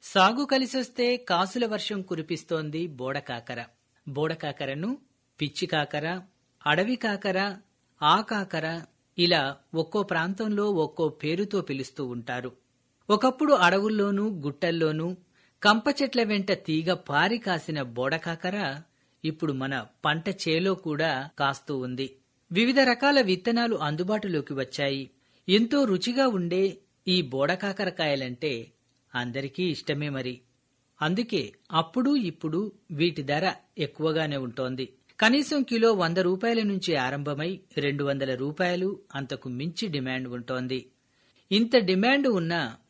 సాగు కలిసొస్తే కాసుల వర్షం కురిపిస్తోంది బోడకాకర బోడకాకరను పిచ్చి కాకర అడవి కాకర ఆ కాకర ఇలా ఒక్కో ప్రాంతంలో ఒక్కో పేరుతో పిలుస్తూ ఉంటారు ఒకప్పుడు అడవుల్లోనూ గుట్టల్లోనూ కంప చెట్ల వెంట తీగ పారి కాసిన బోడకాకర ఇప్పుడు మన పంట చేలో కూడా కాస్తూ ఉంది వివిధ రకాల విత్తనాలు అందుబాటులోకి వచ్చాయి ఎంతో రుచిగా ఉండే ఈ బోడకాకరకాయలంటే అందరికీ ఇష్టమే మరి అందుకే అప్పుడు ఇప్పుడు వీటి ధర ఎక్కువగానే ఉంటోంది కనీసం కిలో వంద రూపాయల నుంచి ఆరంభమై రెండు వందల రూపాయలు అంతకు మించి డిమాండ్ ఉంటోంది ఇంత డిమాండ్ ఉన్న